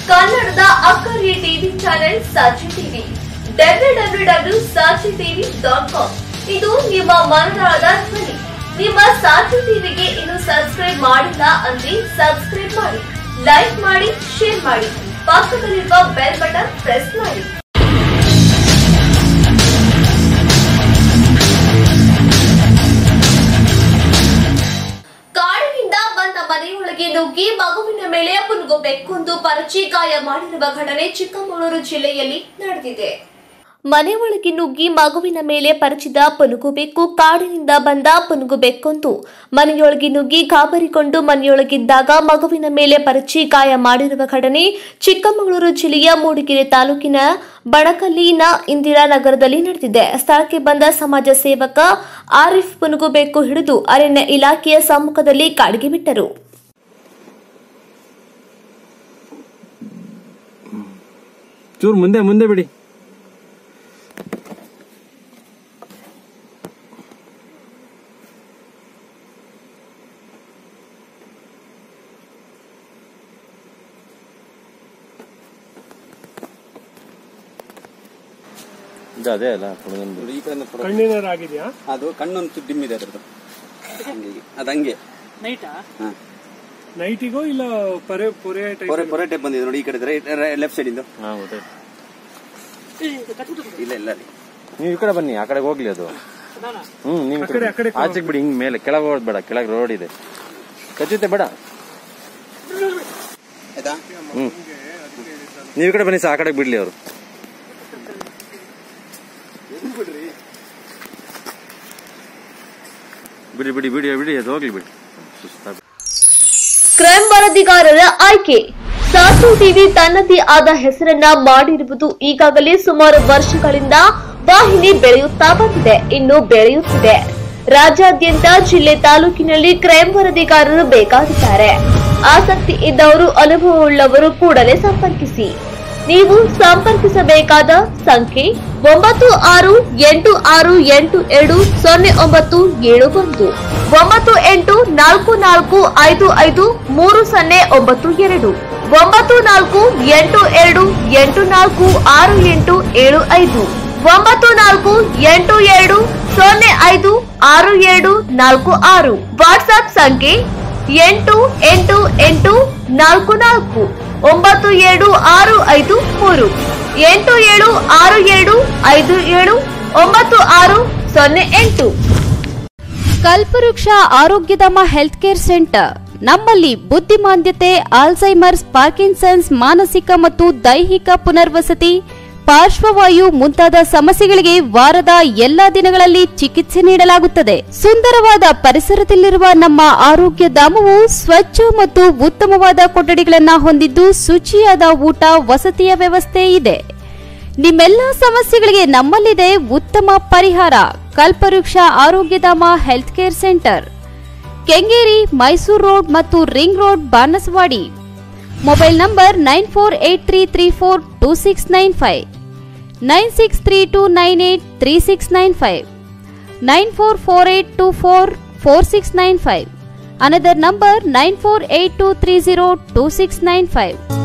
ಕನ್ನಡದ ಅಕ್ಕರೆ TV channel Sakshi TV W W W Sakshi TV dot com ಇದು ನಿಮ್ಮ ಮನದಾಳದ ಧ್ವನಿ ನಿಮ್ಮ ಸಾಕ್ಷಿ ಟಿವಿಗೆ ಇನ್ನು ಸಬ್ಸ್ಕ್ರೈಬ್ ಮಾಡಿಲ್ಲ ಅಂದ್ರೆ ಸಬ್ಸ್ಕ್ರೈಬ್ ಮಾಡಿ ಲೈಕ್ ಮಾಡಿ ಶೇರ್ ಮಾಡಿ ಪಕ್ಕದಲ್ಲಿರುವ ಬೆಲ್ ಬಟನ್ ಪ್ರೆಸ್ ಮಾಡಿ ಕಾಡಿನಿಂದ ಬಂದ ಮನೆಯೊಳಗೆ ನುಗ್ಗಿ ಮಗುವಿನ ಮೇಲೆ ಪುನುಗು ಬೆಕ್ಕೊಂದು ಪರಚಿ ಗಾಯ ಮಾಡಿರುವ ಘಟನೆ ಚಿಕ್ಕಮಗಳೂರು ಜಿಲ್ಲೆಯಲ್ಲಿ ನಡೆದಿದೆ ಮನೆ ಒಳಗೆ ನುಗ್ಗಿ ಮಗುವಿನ ಮೇಲೆ ಪರಚಿದ ಪುನುಗು ಬೆಕ್ಕು ಕಾಡಿನಿಂದ ಬಂದ ಪುನುಗು ಬೆಕ್ಕೊಂದು ಮನೆಯೊಳಗೆ ನುಗ್ಗಿ ಗಾಬರಿಕೊಂಡು ಮನೆಯೊಳಗಿದ್ದಾಗ ಮಗುವಿನ ಮೇಲೆ ಪರಚಿ ಗಾಯ ಮಾಡಿರುವ ಘಟನೆ ಚಿಕ್ಕಮಗಳೂರು ಜಿಲ್ಲೆಯ ಮೂಡಿಗೆರೆ ತಾಲೂಕಿನ ಬಣಕಲ್ಲಿನ ಇಂದಿರಾನಗರದಲ್ಲಿ ನಡೆದಿದೆ ಸ್ಥಳಕ್ಕೆ ಬಂದ ಸಮಾಜ ಸೇವಕ ಆರಿಫ್ ಪುನುಗು ಬೆಕ್ಕು ಹಿಡಿದು ಅರಣ್ಯ ಇಲಾಖೆಯ ಸಮ್ಮುಖದಲ್ಲಿ ಕಾಡಿಗೆ ಬಿಟ್ಟರು ಚೂರು ಮುಂದೆ ಮುಂದೆ ಬಿಡಿ ಇದು ಅದೇ ಅಲ್ಲ ಹುಡುಗಂದು ಈ ಕಡೆ ಪುರ- ಕಣ್ಣಿನಾಗಿದೆಯಾ ಅದು ಕಣ್ಣೊಂದು ಡಿಮ್ ಇದೆ ಅದ್ರದ್ದು ಹಂಗೆ ಅದು ಹಂಗೆ ಹಾ. ನೈಟಿಗೋ ಇಲ್ಲ ಪರೆ ಪೊರೆ ಟೈಪ್ ಪೊರೆ ಪೊರೆ ಟೈಪ್ ಬಂದಿದೆ ನೋಡಿ ಈ ಕಡೆ ಲೆಫ್ಟ್ ಸೈಡ್ ಇಂದು ಹಾ ಗೊತ್ತಾಯ್ತು ಇಲ್ಲ ಇಲ್ಲ ರೀ ನೀವು ಈ ಕಡೆ ಬನ್ನಿ ಆ ಕಡೆ ಹೋಗ್ಲಿ ಅದು ಹ್ಮ್ ನೀವು ಕಡೆ, ಆ ಕಡೆ ಆಚೆಗೆ ಬಿಡಿ ಹಿಂಗ್ ಮೇಲೆ ಕೆಳಗೆ ಹೋಗೋದು ಬೇಡ ಕೆಳಗೆ ರೋಡ್ ಇದೆ ಕಚ್ಚುತ್ತೆ ಬೇಡ ಆಯ್ತಾ ಹ್ಮ್ ನೀವು ಈ ಕಡೆ ಬನ್ನಿ ಸರ್ ಆ ಕಡೆಗೆ ಬಿಡ್ಲಿ ಅವರು ಬಿಡಿ ಬಿಡಿ ಬಿಡಿ ಬಿಡಿ ಅದು ಹೋಗ್ಲಿ ಬಿಡಿ ಸುಸ್ತಾಗ್ಬಿಟ್ಟು. ಕ್ರೈಮ್ ವರದಿಗಾರರ ಆಯ್ಕೆ ಸಾಸು ಟಿವಿ ತನ್ನದೇ ಆದ ಹೆಸರನ್ನ ಮಾಡಿರುವುದು ಈಗಾಗಲೇ ಸುಮಾರು ವರ್ಷಗಳಿಂದ ವಾಹಿನಿ ಬೆಳೆಯುತ್ತಾ ಬಂದಿದೆ ಇನ್ನು ಬೆಳೆಯುತ್ತಿದೆ ರಾಜ್ಯಾದ್ಯಂತ ಜಿಲ್ಲೆ ತಾಲೂಕಿನಲ್ಲಿ ಕ್ರೈಮ್ ವರದಿಗಾರರು ಬೇಕಾಗಿದ್ದಾರೆ ಆಸಕ್ತಿ ಇದ್ದವರು ಅನುಭವವುಳ್ಳವರು ಕೂಡಲೇ ಸಂಪರ್ಕಿಸಿ ನೀವು ಸಂಪರ್ಕಿಸಬೇಕಾದ ಸಂಖ್ಯೆ ಒಂಬತ್ತು ಆರು ಎಂಟು ಆರು ಎಂಟು ಎರಡು ಸೊನ್ನೆ ಒಂಬತ್ತು ಏಳು ಒಂದು ಒಂಬತ್ತು ಎಂಟು ನಾಲ್ಕು ನಾಲ್ಕು ಐದು ಐದು ಮೂರು ಸೊನ್ನೆ ಒಂಬತ್ತು ಎರಡು ಒಂಬತ್ತು ನಾಲ್ಕು ಎಂಟು ಎರಡು ಎಂಟು ನಾಲ್ಕು ಆರು ಎಂಟು ಏಳು ಐದು ಒಂಬತ್ತು ನಾಲ್ಕು ಎಂಟು ಎರಡು ಸೊನ್ನೆ ಐದು ಆರು ಏಳು ನಾಲ್ಕು ಆರು ವಾಟ್ಸ್ಆಪ್ ಸಂಖ್ಯೆ ಎಂಟು ಎಂಟು ಎಂಟು ನಾಲ್ಕು ನಾಲ್ಕು ಒಂಬತ್ತು ಏಳು ಆರು ಐದು ಮೂರು ಎಂಟು ಏಳು ಆರು ಏಳು ಐದು ಏಳು ಒಂಬತ್ತು ಆರು ಸೊನ್ನೆ ಎಂಟು ಕಲ್ಪವೃಕ್ಷ ಆರೋಗ್ಯಧಾಮ ಹೆಲ್ತ್ ಕೇರ್ ಸೆಂಟರ್ ನಮ್ಮಲ್ಲಿ ಬುದ್ಧಿಮಾಂದ್ಯತೆ ಆಲ್ಝೈಮರ್ಸ್ ಪಾರ್ಕಿನ್ಸನ್ಸ್ ಮಾನಸಿಕ ಮತ್ತು ದೈಹಿಕ ಪುನರ್ವಸತಿ ಪಾರ್ಶ್ವವಾಯು ಮುಂತಾದ ಸಮಸ್ಯೆಗಳಿಗೆ ವಾರದ ಎಲ್ಲಾ ದಿನಗಳಲ್ಲಿ ಚಿಕಿತ್ಸೆ ನೀಡಲಾಗುತ್ತದೆ ಸುಂದರವಾದ ಪರಿಸರದಲ್ಲಿರುವ ನಮ್ಮ ಆರೋಗ್ಯ ಧಾಮವು ಸ್ವಚ್ಛ ಮತ್ತು ಉತ್ತಮವಾದ ಕೊಠಡಿಗಳನ್ನು ಹೊಂದಿದ್ದು ಶುಚಿಯಾದ ಊಟ ವಸತಿಯ ವ್ಯವಸ್ಥೆ ಇದೆ ನಿಮ್ಮೆಲ್ಲ ಸಮಸ್ಯೆಗಳಿಗೆ ನಮ್ಮಲ್ಲಿದೆ ಉತ್ತಮ ಪರಿಹಾರ Kalpavriksha Arogyadhama health care centre Kengeri Mysore road ಮತ್ತು ring road Banaswadi mobile number nine four eight three three four two six nine five nine six three two nine eight three six nine five nine four four eight two four four six nine five another number nine four eight two three zero two six nine five